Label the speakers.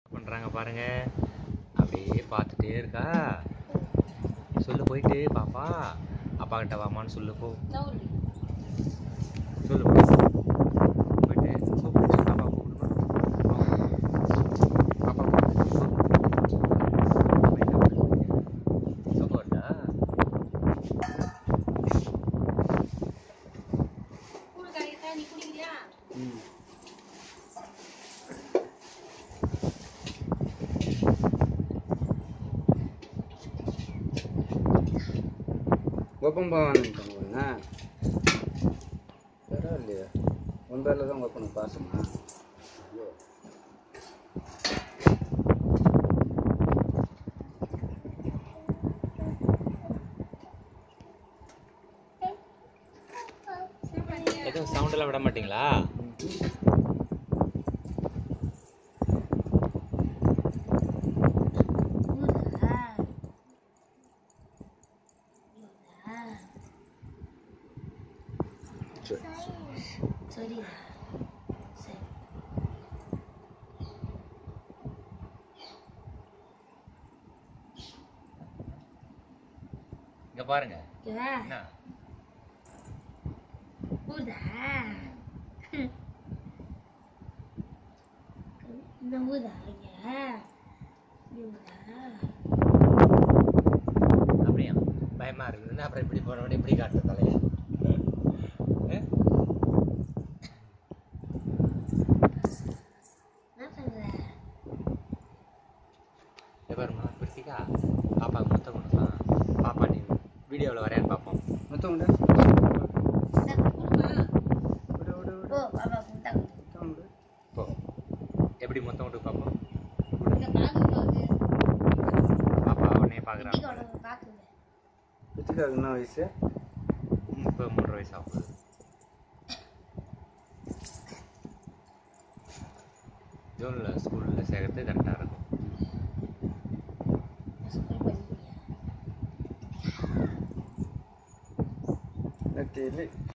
Speaker 1: பண்றாங்க பாருங்க அப்படியே பார்த்துட்டே இருக்கா சொல்லு போயிட்டு பாப்பா அப்பா கிட்ட வாமான்னு சொல்லு போ சொல்லு போ. போயிட்டு சோப்பு போட்டு பாப்பா கூப்பிடுமா பாப்பா கூப்பிடு. சோப்பு போட்டா
Speaker 2: ம் ஒப்பம் போவான்னு பரவாயில்லையா உன் பேரில் தான் ஒப்பனுக்கு பாசமா ஐயோ
Speaker 1: எதுவும் சவுண்ட் எல்லாம் விட மாட்டீங்களா
Speaker 2: சரி
Speaker 3: சரி சரி
Speaker 1: இங்க பாருங்க
Speaker 3: ஓகேவா
Speaker 1: என்ன
Speaker 3: ஊதா இந்த ஊதா இங்க ஊதா
Speaker 1: அப்படியா பயமா இருக்குதுன்னா அப்புறம் இப்படி போனவொடனே இப்படி காட்டு தலைய
Speaker 3: என்ன பண்ற
Speaker 1: பாருமா பிரித்திகா பாப்பாவுக்கு முத்தம் கொடுக்கலாம் பாப்பா நீ வீடியோவில் வரையான்னு பார்ப்போம்
Speaker 2: மொத்தம் உண்டு
Speaker 3: இந்தா, கொடுமா.
Speaker 2: விடு விடு விடு
Speaker 3: போ பாப்பா முட்டை கொடு.
Speaker 2: மொத்தம் உண்டு
Speaker 1: போ எப்படி முத்தம் விட்டு பார்ப்போம்
Speaker 3: இங்க பாக்கு பாக்கு
Speaker 1: பாப்பா உடனே பார்க்குறான்
Speaker 3: குட்டிக்கு உனக்கு பாக்குங்க
Speaker 2: ரித்திகாவுக்கு என்ன வயசு
Speaker 1: இப்போ மூன்றரை வயசு ஆகுது ஜூனில் ஸ்கூலில் சேர்க்கறது கரெக்டாக இருக்கும்
Speaker 3: ஸ்கூல் படிக்கிறியா
Speaker 2: நெத்தியில்